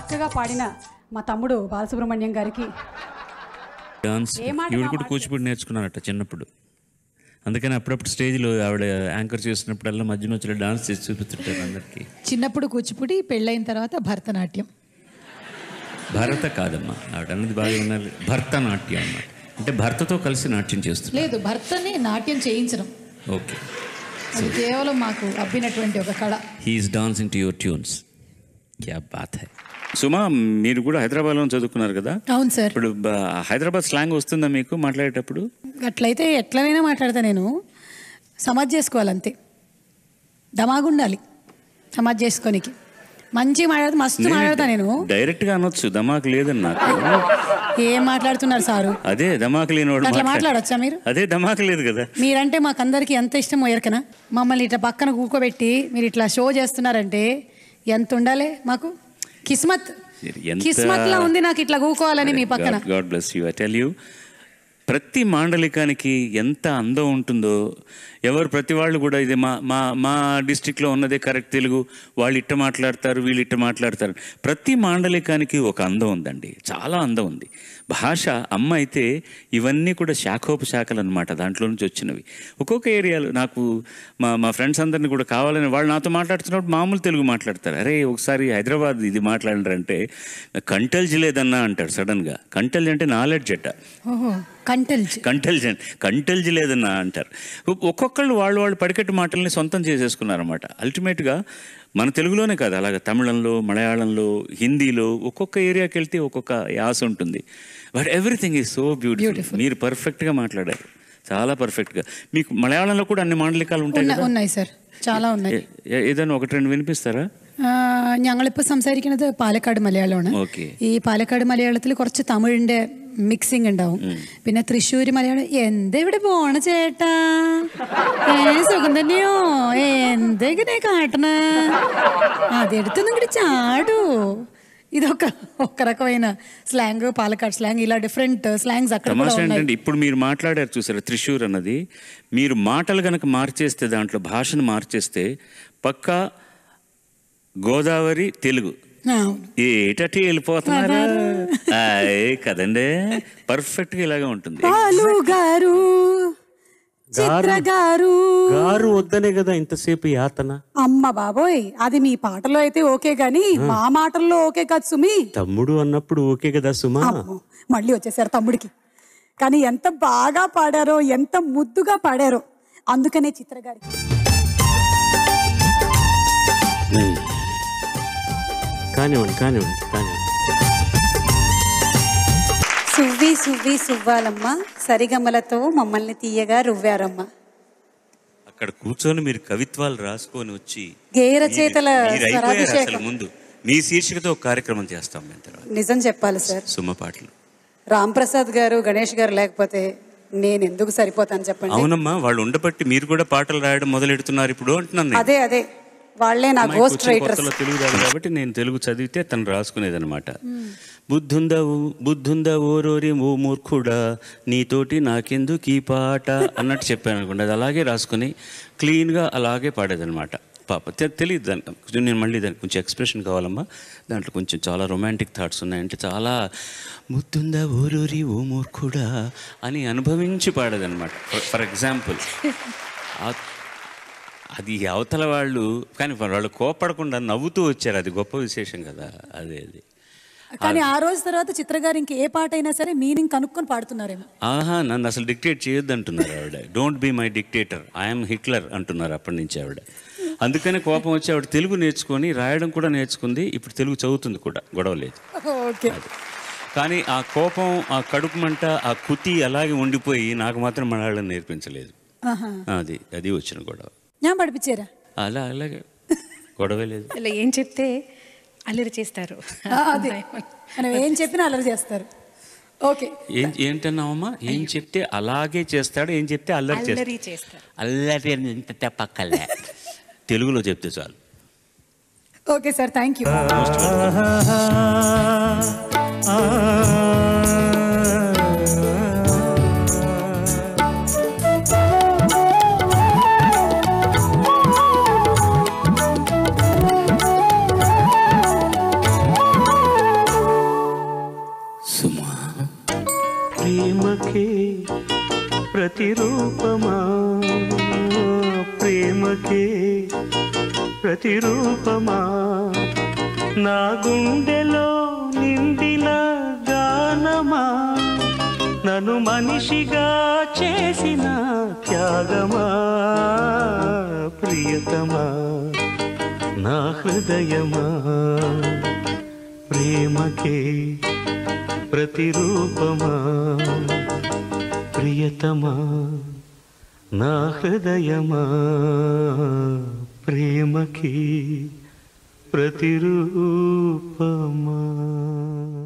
చక్కగా పాడిన మా తమ్ముడు బాలసుబ్రహ్మణ్యం గారికి డాన్స్ ఏ మాట ఈవిడ నా కూడా మాట కూచిపూడి నేర్చుకున్నారట చిన్నప్పుడు అందుకని అప్పుడప్పుడు స్టేజ్లో ఆవిడ యాంకర్ చేసినప్పుడల్లా మధ్య మధ్యలో డాన్స్ చేసి చూపిస్తుంటారు అందరికీ చిన్నప్పుడు కూచిపూడి పెళ్ళైన తర్వాత భరతనాట్యం భరత కాదమ్మా ఆవిడ అన్నది బాగా వినాలి భరతనాట్యం అన్నమాట అంటే భర్తతో కలిసి నాట్యం చేస్తుంది లేదు భర్తని నాట్యం చేయించడం ఓకే అది కేవలం మాకు అబ్బినటువంటి ఒక కళ he's dancing to your tunes క్యా బాత్ హై సుమా మీరు కూడా హైదరాబాద్లో చదువుకున్నారు కదా అవును సార్ ఇప్పుడు బ- హైదరాబాద్ స్లాంగ్ వస్తుందా మీకు మాట్లాడేటప్పుడు అట్లయితే ఎట్లనైనా మాట్లాడతా నేను సమాజ్ చేసుకోవాలి అంతే దమాగుండాలి సమాజ్ చేసుకోనికి మంచి మాట్లాడితే మస్తు మాట్లాడతా నేను డైరెక్ట్ గా అనొచ్చు దమాక్ లేదని నాకు ఏం మాట్లాడుతున్నారు సారు అదే దమాక్ లేనివాడు అట్లా మాట్లాడ- మాట్లాడొచ్చా మీరు అదే దమాక్ లేదు కదా మీరంటే మాకందరికి ఎంత ఇష్టమో ఎరకనా మమ్మల్ని ఇట్లా పక్కన కూకోబెట్టి మీరు ఇట్లా షో చేస్తున్నారంటే ఎంత ఉండాలి మాకు కిస్మత్ ఎంత- కిస్మత్ లా ఉంది నాకు ఇట్లా కూకోవాలని మీ పక్కన god bless you I tell you ప్రతి మాండలికానికి ఎంత అందం ఉంటుందో ఎవరు ప్రతి వాళ్ళు కూడా ఇది మా మా మా డిస్టిక్లో ఉన్నదే కరెక్ట్ తెలుగు వాళ్ళు ఇట్ట మాట్లాడతారు వీళ్ళు ఇట్ట మాట్లాడతారు ప్రతి మాండలికానికి ఒక అందం ఉందండి చాలా అందం ఉంది భాష అమ్మ అయితే ఇవన్నీ కూడా శాఖోపశాఖలు అనమాట దాంట్లో నుంచి వచ్చినవి ఒక్కొక్క ఏరియాలో నాకు మా మా ఫ్రెండ్స్ అందరిని కూడా కావాలని వాళ్ళు నాతో మాట్లాడుతున్నప్పుడు మామూలు తెలుగు మాట్లాడతారు అరే ఒకసారి హైదరాబాద్ ఇది మాట్లాడారంటే కంటల్జ్ లేదన్నా అంటాడు సడన్గా కంటల్జ్ అంటే నాలెడ్జ్ అట్ట ఓహో కంటెల్జ్ కంటెలిజెంట్ కంటెల్జ్ లేదన్నా అంటారు ఒ- ఒక్కొక్కళ్ళు వాళ్ళు వాళ్ళు పడికట్టు మాటల్ని సొంతం చేసేసుకున్నారన్నమాట అల్టిమేట్గా మన తెలుగులోనే కాదు అలాగే తమిళంలో మలయాళంలో హిందీలో ఒక్కొక్క ఏరియాకి వెళ్తే ఒక్కొక్క యాస ఉంటుంది but everything is so beautiful మీరు పర్ఫెక్ట్గా మాట్లాడారు చాలా పర్ఫెక్ట్గా మీకు మలయాళంలో కూడా అన్ని మాండలికాలు ఉంటాయి ഉന്ന- కదా ఉన్నాయి సాർ చాలా ఉన్నాయి ఏ- ఏ- ഏതാണ് ఒకటి రెండు వినిపిస్తారా ആ, ഞങ്ങളിപ്പോൾ സംസാരിക്കുന്നത് പാലക്കാട് മലയാളമാണ് ഓക്കെ ഈ പാലക്കാട് മലയാളത്തിൽ കുറച്ച് തമിഴിന്റെ മിക്സിംഗ് ഉണ്ടാവും പിന്നെ തൃശ്ശൂര് മലയാളം എന്തെവിടെ പോണ ചേട്ടാ ഏ സുഖം തന്നെയോ എന്തെങ്ങനെ കാട്ടണ అదెడుతున్న ఇక్కడి చాడు ఇది ఒక ఒక రకమైన స్లాంగ్ పాలకాడ్ స్లాంగ్ ఇలా డిఫరెంట్ స్లాంగ్స్ అక్కడ కూడా తమాషా ఉన్నాయి ఏంటంటే ఇప్పుడు మీరు మాట్లాడారు చూసారా త్రిశూర్ అన్నది మీరు మాటలు గనక మార్చేస్తే దాంట్లో భాషను మార్చేస్తే పక్కా గోదావరి తెలుగు అవును. ఏటటి వెళ్ళిపోతున్నారా ఆయ్, కదండి పర్ఫెక్ట్ గా ఇలాగే ఉంటుంది బాలు గారు చిత్ర గారు గారు వద్దనే కదా ఇంతసేపు యాతన అమ్మ బాబోయ్ అది మీ పాటలో అయితే ఓకే గాని మా మాటల్లో ఓకే కాదు సుమి తమ్ముడు అన్నప్పుడు ఓకే కదా సుమా అమ్మో, మళ్ళీ వచ్చేసారు తమ్ముడికి కానీ ఎంత బాగా పాడారో ఎంత ముద్దుగా పాడారో అందుకనే చిత్ర గారికి కానివ్వండి కానివ్వండి కానివ్వండి సువ్వి సువ్వి సువ్వాలమ్మ సరిగమలతో మమ్మల్ని తీయగా రువ్వారమ్మ అక్కడ కూర్చొని మీరు కవిత్వాలు రాసుకొని వచ్చి గేయ రచయితల మీరు అయిపోయారు అసలు స్వరాభిషేకం ముందు మీ శీర్షికతో ఒక కార్యక్రమం చేస్తాం మేము తర్వాత నిజం చెప్పాలి సార్ సుమ పాటలు రామ్ ప్రసాద్ గారు గణేష్ గారు లేకపోతే నేను ఎందుకు సరిపోతాను చెప్పండి అవునమ్మా వాళ్ళు ఉండబట్టి మీరు కూడా పాటలు రాయడం మొదలెడుతున్నారు ఇప్పుడు అంటున్నాను నేను. అదే అదే వాళ్ళే నా అమ్మాయికి గోస్ట్ వచ్చిన రైటర్స్ కొత్తలో తెలుగు రాదు కాబట్టి నేను తెలుగు చదివితే తను రాసుకునేది అనమాట బుద్ధుందా ఊ- బుద్ధుందా ఓరోరి ఓ మూర్ఖుడా నీతోటి నాకెందుకు ఈ పాట అన్నట్టు చెప్పాను అనుకోండి అది అలాగే రాసుకుని క్లీన్గా అలాగే పాడేదన్నమాట పాప తె- తెలియదు దానికి కొంచెం నేను మళ్ళీ దానికి కొంచెం ఎక్స్ప్రెషన్ కావాలమ్మా దాంట్లో కొంచెం చాలా రొమాంటిక్ థాట్స్ ఉన్నాయంటే చాలా ముద్దుందా ఓరూరి ఓ మూర్ఖుడా అని అనుభవించి పాడేదన్నమాట ఫర్ ఎగ్జాంపుల్ అది అవతల వాళ్ళు కానీ వాళ్ళు కోపడకుండా నవ్వుతూ వచ్చారు అది గొప్ప విశేషం కదా అదే అది కానీ ఆ రోజు తర్వాత చిత్ర గారు ఇంక ఏ పాట అయినా సరే మీనింగ్ కనుక్కొని పాడుతున్నారేమో ఆహా నన్ను అసలు డిక్టేట్ చేయొద్దు అంటున్నారు ఆవిడ don't be my dictator I'm Hitler అంటున్నారు అప్పటి నుంచి ఆవిడ అందుకనే కోపం వచ్చి ఆవిడ తెలుగు నేర్చుకొని రాయడం కూడా నేర్చుకుంది ఇప్పుడు తెలుగు చదువుతుంది కూడా గొడవ లేదు ఓకే కానీ ఆ కోపం ఆ కడుపు మంట ఆ కుతి అలాగే ఉండిపోయి నాకు మాత్రం మలయాళం నేర్పించలేదు ఆహా. అది అది వచ్చిన గొడవ ഞാൻ പഠിപ്പിച്ചേരാ అలా అలాగే గొడవే లేదు అలా ఏం చెప్తే అల్లరి చేస్తారు అదే మనం ఏం చెప్పినా అల్లరి చేస్తారు ఓకే ఏం ఏంటన్నావమ్మా ఏం చెప్తే అలాగే చేస్తాడు ఏం చెప్తే అల్లరి చేస్తాడు అల్లరి చేస్తారు అల్లరి అని ఎంత తప్పక్కలే తెలుగులో చెప్తే చాలు ఓకే సార్ థ్యాంక్ యూ ఆ ప్రతిరూపమా ప్రేమకే ప్రతిరూపమా నా గుండెలో నిండిన గానమా నన్ను మనిషిగా చేసిన త్యాగమా ప్రియతమా నా హృదయమా ప్రేమకే ప్రతిరూపమా ప్రియతమా నా హృదయమా ప్రేమకి ప్రతిరూపమా